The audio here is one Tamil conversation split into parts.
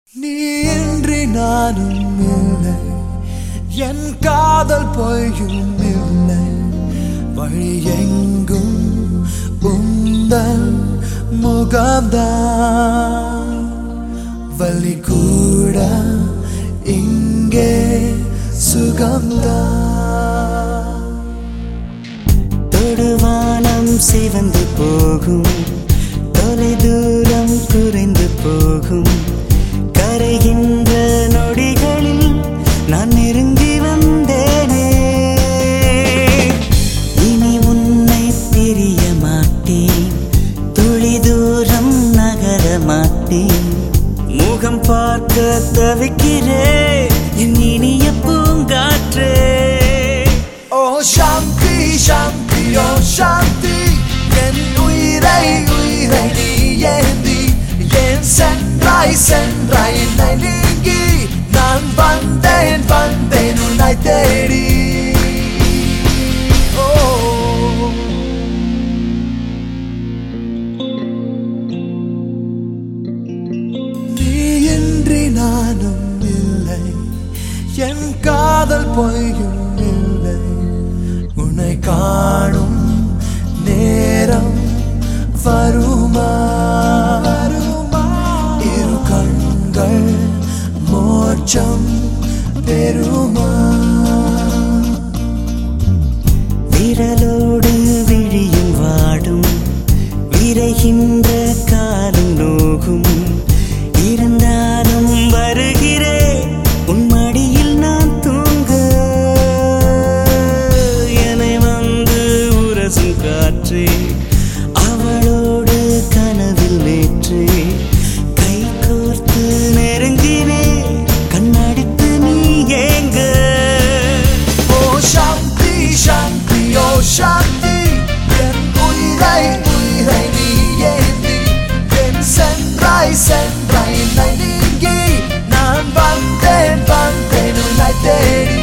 நீ இன்றி நானும் இல்லை என் காதல் பொய்யும் இல்லை வழி எங்கும் உந்தன் முகம்தான் வலி கூட இங்கே சுகம்தான் தொடுவானம் சிவந்து போகும் தொலை தூரம் குறைந்து போகும் கரைகின்ற நொடிகளில் நான் நெருங்கி வந்தேனே இனி உன்னை பிரிய மாட்டேன் துளி தூரம் நகர மாட்டேன் முகம் பார்க்க தவிக்கிறேன் என் இனிய பூங்காற்றே ஓ சாந்தி சாந்தி ஓ சாந்தி என் உயிரை உயிரை நீ ஏந்தி என் சென்றாய் சென்றாய் என்னை நீங்கி நான் வந்தேன் வந்தேன் உன்னை தேடி ஓ நீ இன்றி நானும் இல்லை என் காதல் பொய்யும் இல்லை உன்னை காணும் நேரம் வருமா வருமா இரு கண்கள் மோட்சம் பெருமா விரலோடு விழியும் வாடும் விரைகின்ற காலம் நோகும் இருந்தாலும் வருகிறேன் உன் மடியில் நான் தூங்க என்னை வந்து உரசும் காற்றே அவளோடு கனவில் நேற்றே கை கோர்த்து நெருங்கினே கண்ணடித்து நீ ஏங்க ஓ சாந்தி சாந்தி ஓ சாந்தி என் உயிரை உயிரை நீ ஏந்தி என் சென்றாய் சென்றாய் என்னை நீங்கி நான் வந்தேன் வந்தேன் உன்னை தேடி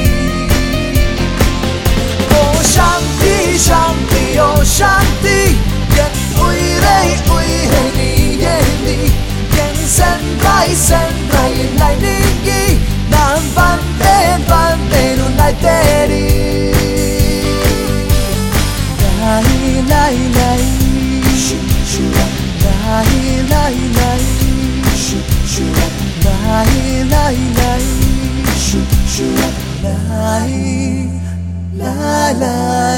ஓ சாந்தி சாந்தி ஓ சாந்தி என் உயிரை உயிரை நீ ஏந்தி என் சென்றாய் சென்றாய் என்னை நீங்கி நான் வந்தேன் வந்தேன் உன்னை தேடி லாய் லாய் லாய் ஷு ஷு லாய் லாய் லாய் ஷு ஷு லாய் லாய் லாய் ஷு ஷு லாய் லாய் லாய்